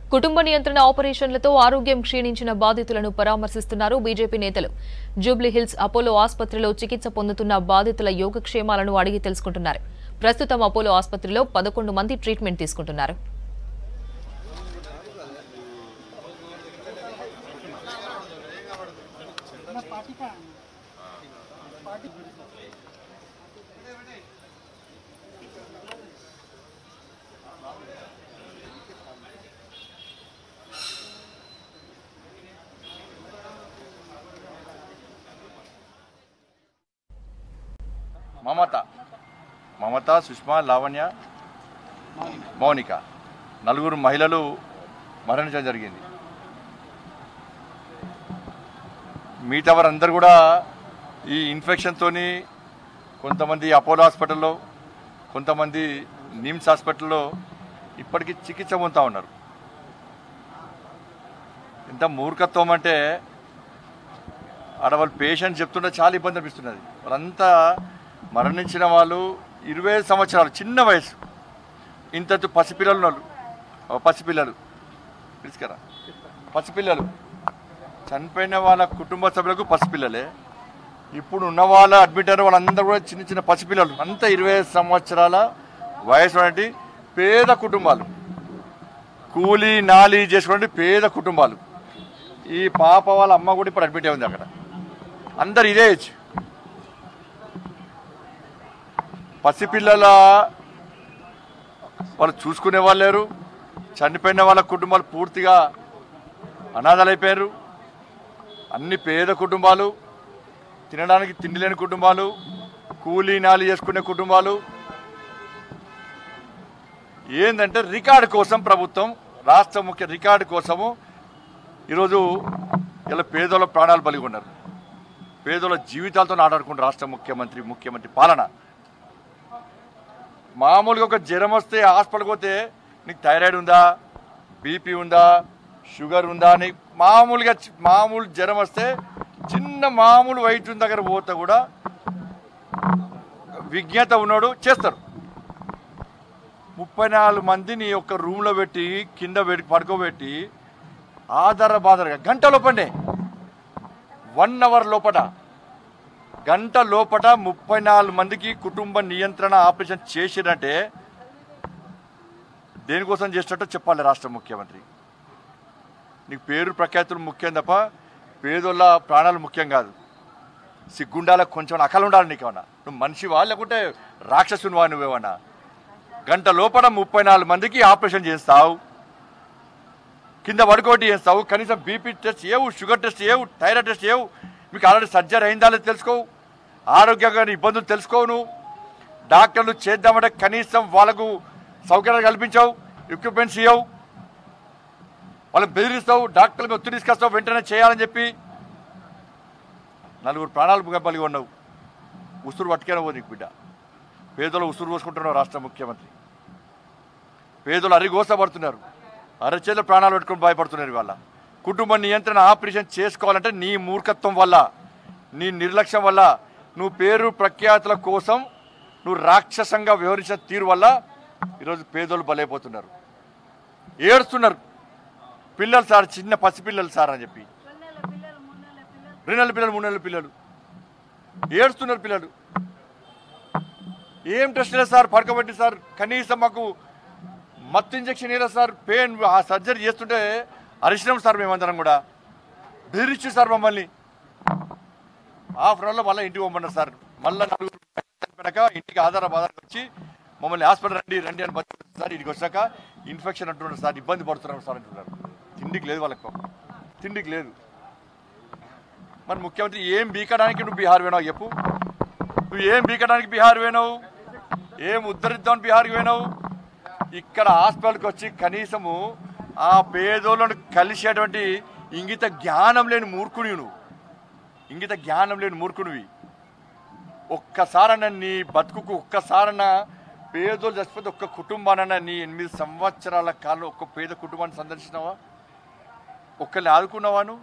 కుటుంబ నియంత్రణ ఆపరేషన్లతో ఆరోగ్యం క్షీణించిన బాధితులను పరామర్శిస్తున్నారు బీజేపీ నేతలు జూబ్లీహిల్స్ అపోలో ఆసుపత్రిలో చికిత్స పొందుతున్న బాధితుల యోగక్షేమాలను అడిగి తెలుసుకుంటున్నారు ప్రస్తుతం అపోలో ఆసుపత్రిలో పదకొండు మంది ట్రీట్మెంట్ తీసుకుంటున్నారు మమత మమత సుష్మా లావణ్య మౌనిక నలుగురు మహిళలు మరణించడం జరిగింది మిగతా వారందరూ కూడా ఈ ఇన్ఫెక్షన్తోని కొంతమంది అపోలో హాస్పిటల్లో కొంతమంది నిమ్స్ హాస్పిటల్లో ఇప్పటికీ చికిత్స పొందుతూ ఉన్నారు ఎంత మూర్ఖత్వం అంటే ఆడ వాళ్ళు పేషెంట్ చెప్తుంటే చాలా ఇబ్బంది అనిపిస్తున్నది వాళ్ళంతా మరణించిన వాళ్ళు ఇరవై ఐదు సంవత్సరాలు చిన్న వయసు ఇంత పసిపిల్లలు ఉన్నారు ఓ పసిపిల్లలు తీసుకురా పసిపిల్లలు చనిపోయిన వాళ్ళ కుటుంబ సభ్యులకు పసిపిల్లలే ఇప్పుడు ఉన్న వాళ్ళ అడ్మిట్ అయిన వాళ్ళందరూ కూడా చిన్న చిన్న పసిపిల్లలు అంతా ఇరవై ఐదు సంవత్సరాల వయసు ఉన్నటువంటి పేద కుటుంబాలు కూలీ నాలి చేసుకునే పేద కుటుంబాలు ఈ పాప వాళ్ళ అమ్మ కూడా ఇప్పుడు అడ్మిట్ అయి ఉంది అక్కడ అందరు ఇదే ఏజ్ పసిపిల్లల వాళ్ళు చూసుకునే వాళ్ళు లేరు చనిపోయిన వాళ్ళ కుటుంబాలు పూర్తిగా అనాథలైపోయారు అన్ని పేద కుటుంబాలు తినడానికి తిండి లేని కుటుంబాలు కూలీ నాలి చేసుకునే కుటుంబాలు ఏంటంటే రికార్డు కోసం ప్రభుత్వం రాష్ట్ర ముఖ్య రికార్డు కోసము ఈరోజు ఇలా పేదల ప్రాణాలు బలిగి ఉన్నారు పేదల జీవితాలతో ఆడాడుకుంటారు రాష్ట్ర ముఖ్యమంత్రి ముఖ్యమంత్రి పాలన మామూలుగా ఒక జ్వరం వస్తే హాస్పిటల్కి పోతే నీకు థైరాయిడ్ ఉందా బీపీ ఉందా షుగర్ ఉందా అని మామూలుగా చి- మామూలు జ్వరం వస్తే చిన్న మామూలు వైద్యుని దగ్గర పోతే కూడా విజ్ఞత ఉన్నాడు చేస్తారు ముప్పై నాలుగు మందిని ఒక రూమ్లో పెట్టి కింద పెట్టి పడుకోబెట్టి ఆధార బాధారగా గంట లోపండే వన్ అవర్ లోపట గంట లోపట ముప్పై నాలుగు మందికి కుటుంబ నియంత్రణ ఆపరేషన్ చేసిరంటే దేనికోసం చేసినట్టు చెప్పాలి రాష్ట్ర ముఖ్యమంత్రి నీకు పేరు ప్రఖ్యాతులు ముఖ్యం తప్ప పేదోళ్ళ ప్రాణాలు ముఖ్యం కాదు సిగ్గుండాల కొంచెం అకలు ఉండాలి నీకేమన్నా నువ్వు మనిషివా లేకుంటే రాక్షసునివా నువ్వేమన్నా గంట లోపల ముప్పై నాలుగు మందికి ఆపరేషన్ చేస్తావు కింద పడుకోటి చేస్తావు కనీసం బీపీ టెస్ట్ చేయవు షుగర్ టెస్ట్ చేయవు థైరాయిడ్ టెస్ట్ చేయవు మీకు ఆల్రెడీ సర్జరీ అయిందా లేదో తెలుసుకోవు ఆరోగ్యంగా ఇబ్బందులు తెలుసుకోవు నువ్వు డాక్టర్లు చేద్దామంటే కనీసం వాళ్ళకు సౌకర్యాలు కల్పించావు ఎక్విప్మెంట్స్ ఇవ్వవు వాళ్ళని బెదిరిస్తావు డాక్టర్లకు ఒత్తిడి తీసుకొస్తావు వెంటనే చేయాలని చెప్పి నలుగురు ప్రాణాలు బలిగి ఉన్నావు ఉసురు పట్టుకేనా పో నీకు బిడ్డ పేదలు ఉసురు పోసుకుంటున్నావు రాష్ట్ర ముఖ్యమంత్రి పేదలు అరిగోసపడుతున్నారు అరచేతుల ప్రాణాలు పెట్టుకొని భయపడుతున్నారు ఇవాళ కుటుంబ నియంత్రణ ఆపరేషన్ చేసుకోవాలంటే నీ మూర్ఖత్వం వల్ల నీ నిర్లక్ష్యం వల్ల నువ్వు పేరు ప్రఖ్యాతుల కోసం నువ్వు రాక్షసంగా వ్యవహరించిన తీరు వల్ల ఈరోజు పేదోళ్ళు బలైపోతున్నారు ఏడుస్తున్నారు పిల్లలు సార్ చిన్న పసిపిల్లలు సార్ అని చెప్పి రెండు నెలల పిల్లలు మూడు నెలల పిల్లలు ఏడుస్తున్నారు పిల్లలు ఏం టెస్ట్ లేదు సార్ పడుకోబెట్టి సార్ కనీసం మాకు మత్తు ఇంజక్షన్ ఇలా సార్ పెయిన్ ఆ సర్జరీ చేస్తుంటే అరిచినాం సార్ మేమందరం కూడా బెదిరించి సార్ మమ్మల్ని హాఫ్ అన్ అవర్లో మళ్ళీ ఇంటికి పోమన్నారు సార్ మళ్ళీ నలుగురు చనిపోయాక ఇంటికి ఆధార బాధారకు వచ్చి మమ్మల్ని హాస్పిటల్ రండి రండి అని బతి సార్ ఇంటికి వచ్చాక ఇన్ఫెక్షన్ అంటున్నారు సార్ ఇబ్బంది పడుతున్నారు సార్ అంటున్నారు తిండికి లేదు వాళ్ళకి పాపం. తిండికి లేదు మరి ముఖ్యమంత్రి ఏం బీకడానికి నువ్వు బీహార్ పోయినావు చెప్పు నువ్వు ఏం బీకడానికి బీహార్ పోయినావు ఏం ఉద్ధరిద్దామని బీహార్కి పోయినావు ఇక్కడ హాస్పిటల్కి వచ్చి కనీసము ఆ పేదోళ్ళను కలిసేటువంటి ఇంగిత జ్ఞానం లేని మూర్ఖునివి నువ్వు ఇంగిత జ్ఞానం లేని మూర్ఖునివి ఒక్కసారన్న నీ బతుకుకు ఒక్కసారన్న పేదోళ్ళు చచ్చిపోతే ఒక్క కుటుంబానన్న నీ ఎనిమిది సంవత్సరాల కాలంలో ఒక్క పేద కుటుంబాన్ని సందర్శించినావా ఒక్కరిని ఆదుకున్నావా నువ్వు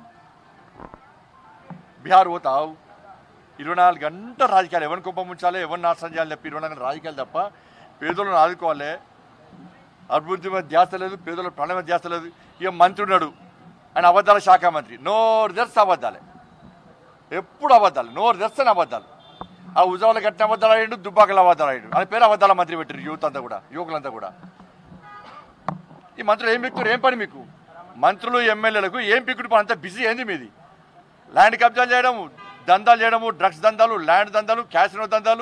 బీహార్ పోతావు ఇరవై నాలుగు గంటల రాజకీయాలు ఎవరిని కుప్ప ముంచాలి ఎవరిని నాశనం చేయాలి తప్ప ఇరవై నాలుగు గంటల రాజకీయాలు తప్ప పేదలను ఆదుకోవాలి అభివృద్ధి మీద ధ్యాస లేదు పేదల ప్రాణం మీద ధ్యాస లేదు ఇక మంత్రి ఉన్నాడు ఆయన అబద్ధాల శాఖ మంత్రి నోరు తెరిస్తే అబద్ధాలే ఎప్పుడు అబద్ధాలు నోరు తెస్తేనే అబద్ధాలు ఆ ఉజావుల కట్టిన అబద్ధాలు అయ్యిండు దుబ్బాకల అబద్ధాలు అయ్యిండు ఆయన పేరు అబద్ధాల మంత్రి పెట్టారు యూత్ అంతా కూడా యువకులంతా కూడా ఈ మంత్రులు ఏం పిక్కుతారు ఏం పని మీకు మంత్రులు ఎమ్మెల్యేలకు ఏం పిక్కుడు పని అంతా బిజీ ఏంది మీది ల్యాండ్ కబ్జాలు చేయడము దందాలు చేయడము డ్రగ్స్ దందాలు ల్యాండ్ దందాలు క్యాసినో దందాలు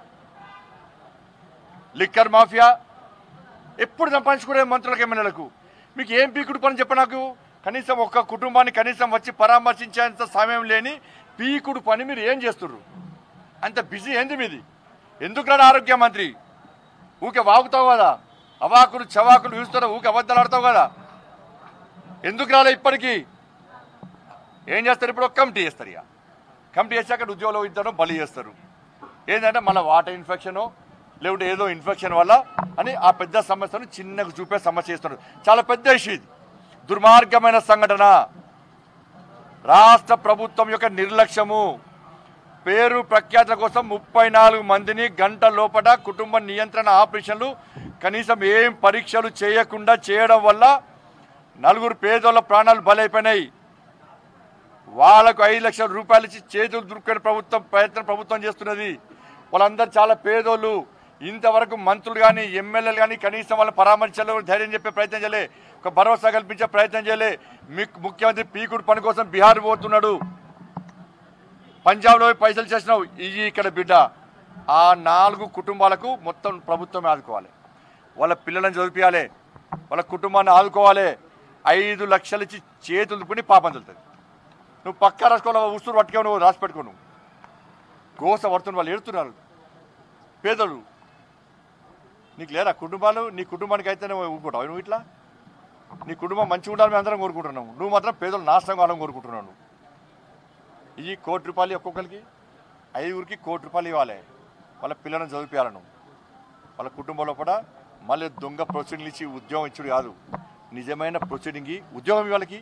లిక్కర్ మాఫియా ఎప్పుడు సంపాదించుకునే మంత్రులకు ఎమ్మెల్యేలకు మీకు ఏం పీకుడు పని చెప్ప నాకు కనీసం ఒక్క కుటుంబాన్ని కనీసం వచ్చి పరామర్శించేంత సమయం లేని పీకుడు పని మీరు ఏం చేస్తుర్రు అంత బిజీ ఏంది మీది ఎందుకు రాడు ఆరోగ్య మంత్రి ఊకే వాగుతావు కదా అవాకులు చవాకులు చూస్తావు ఊకే అబద్ధాలు ఆడతావు కదా ఎందుకు రాలే ఇప్పటికీ ఏం చేస్తారు ఇప్పుడు ఒక కమిటీ చేస్తారు ఇక కమిటీ చేశాక ఉద్యోగంలో ఇద్దరు బలి చేస్తారు ఏంటంటే మన వాటర్ ఇన్ఫెక్షను లేకుంటే ఏదో ఇన్ఫెక్షన్ వల్ల అని ఆ పెద్ద సమస్యను చిన్నగా చూపే సమస్య చేస్తున్నారు చాలా పెద్ద ఇష్యూ ఇది దుర్మార్గమైన సంఘటన రాష్ట్ర ప్రభుత్వం యొక్క నిర్లక్ష్యము పేరు ప్రఖ్యాతుల కోసం ముప్పై నాలుగు మందిని గంట లోపల కుటుంబ నియంత్రణ ఆపరేషన్లు కనీసం ఏం పరీక్షలు చేయకుండా చేయడం వల్ల నలుగురు పేదోళ్ళ ప్రాణాలు బలైపోయినాయి వాళ్ళకు ఐదు లక్షల రూపాయలు ఇచ్చి చేతులు దురుకునే ప్రభుత్వం ప్రయత్నం ప్రభుత్వం చేస్తున్నది వాళ్ళందరూ చాలా పేదోళ్ళు ఇంతవరకు మంత్రులు కానీ ఎమ్మెల్యేలు కానీ కనీసం వాళ్ళ పరామర్శలు ధైర్యం చెప్పే ప్రయత్నం చేయలే ఒక భరోసా కల్పించే ప్రయత్నం చేయలే మీ- ముఖ్యమంత్రి పీకుడు పని కోసం బీహార్ పోతున్నాడు పంజాబ్లో పోయి పైసలు చేసినావు ఇవి ఇక్కడ బిడ్డ ఆ నాలుగు కుటుంబాలకు మొత్తం ప్రభుత్వం ఆదుకోవాలి వాళ్ళ పిల్లలను చదివించాలి వాళ్ళ కుటుంబాన్ని ఆదుకోవాలి ఐదు లక్షలు ఇచ్చి చేతులు దుప్పుని పాపం చదువుతుంది నువ్వు పక్క రాసుకోవాలి ఉసురు పట్టుకొని నువ్వు రాసి పెట్టుకో నువ్వు గోస పడుతున్న వాళ్ళు ఏడుతున్నారు పేదలు నీకు లేరా కుటుంబాలు నీ కుటుంబానికి అయితేనే ఊరుకుంటావు నువ్వు ఇట్లా నీ కుటుంబం మంచిగా ఉండాలని మేము అందరం కోరుకుంటున్నావు నువ్వు మాత్రం పేదలు నాశనం కావాలని కోరుకుంటున్నావు నువ్వు ఈ కోటి రూపాయలు ఒక్కొక్కరికి ఐదుగురికి కోటి రూపాయలు ఇవ్వాలి వాళ్ళ పిల్లలను చదివించాలను వాళ్ళ కుటుంబంలో కూడా మళ్ళీ దొంగ ప్రొసీడింగ్లు ఇచ్చి ఉద్యోగం ఇచ్చుడు కాదు నిజమైన ప్రొసీడింగ్ ఉద్యోగం వాళ్ళకి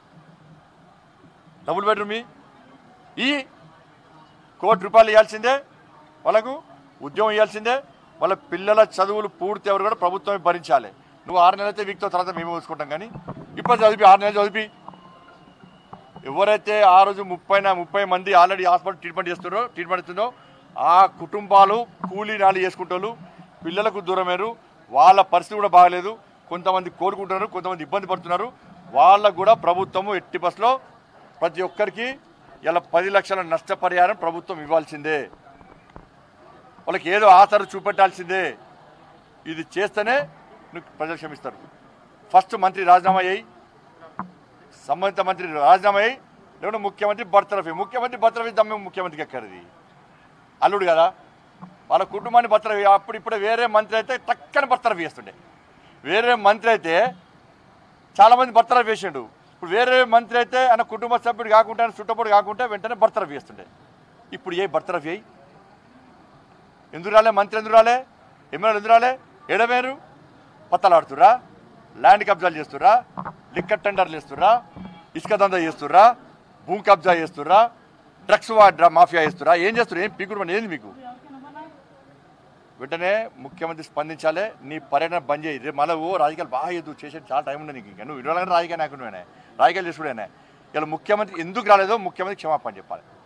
డబుల్ బెడ్రూమ్ ఈ కోటి రూపాయలు ఇవ్వాల్సిందే వాళ్ళకు ఉద్యోగం ఇవ్వాల్సిందే వాళ్ళ పిల్లల చదువులు పూర్తి ఎవరు కూడా ప్రభుత్వమే భరించాలి నువ్వు ఆరు నెలలైతే వీక్తో తర్వాత మేము చూసుకుంటాం కానీ ఇప్పుడు చదివి ఆరు నెలలు చదివి ఎవరైతే ఆ రోజు ముప్పై నా- ముప్పై మంది ఆల్రెడీ హాస్పిటల్ ట్రీట్మెంట్ చేస్తున్నారో ట్రీట్మెంట్ ఇస్తుందో ఆ కుటుంబాలు కూలీ నాలి చేసుకుంటారు పిల్లలకు దూరమేరు వాళ్ళ పరిస్థితి కూడా బాగలేదు కొంతమంది కోరుకుంటున్నారు కొంతమంది ఇబ్బంది పడుతున్నారు వాళ్ళకు కూడా ప్రభుత్వము ఎట్టి బస్సులో ప్రతి ఒక్కరికి ఇలా పది లక్షల నష్టపరిహారం ప్రభుత్వం ఇవ్వాల్సిందే వాళ్ళకి ఏదో ఆసరు చూపెట్టాల్సిందే ఇది చేస్తేనే నీకు ప్రజలు క్షమిస్తారు ఫస్ట్ మంత్రి రాజీనామా అయ్యి సంబంధిత మంత్రి రాజీనామా అయ్యి లేకుంటే ముఖ్యమంత్రి బర్తరఫీ ముఖ్యమంత్రి బర్తరఫీ దమ్మే ముఖ్యమంత్రికి ఎక్కడిది అల్లుడు కదా వాళ్ళ కుటుంబాన్ని బర్తరఫీ అప్పుడు ఇప్పుడు వేరే మంత్రి అయితే టక్కని బర్తరఫీ చేస్తుండే వేరే మంత్రి అయితే చాలామంది బర్తరఫీ చేసిండు ఇప్పుడు వేరే మంత్రి అయితే ఆయన కుటుంబ సభ్యుడు కాకుండా ఆయన చుట్టపొడు కాకుండా వెంటనే బర్తరఫీ చేస్తుండే ఇప్పుడు ఏ బర్తరఫీ అయ్యి ఎందుకు రాలే మంత్రి ఎందుకు రాలే ఎమ్మెల్యేలు ఎందుకు రాలే ఎడవేరు పత్తలాడుతురా ల్యాండ్ కబ్జాలు చేస్తురా లిక్కర్ టెండర్లు చేస్తురా ఇసుక దందా చేస్తురా భూ కబ్జా చేస్తురా డ్రగ్స్ వా- మాఫియా చేస్తురా ఏం చేస్తున్నారు ఏం పీకుడు ఏంది మీకు వెంటనే ముఖ్యమంత్రి స్పందించాలి నీ పర్యటన బంద్ చేయి రేపు మళ్ళీ ఓ రాజకీయాలు బాగా ఎదు చేసే చాలా టైం ఉంది నీకు ఇంకా నువ్వు ఇరవై రాజకీయ నాయకుడు రాజకీయాలు చేసుకునే ఇలా ముఖ్యమంత్రి ఎందుకు రాలేదో ముఖ్యమంత్రి క్షమాపణ చెప్పాలి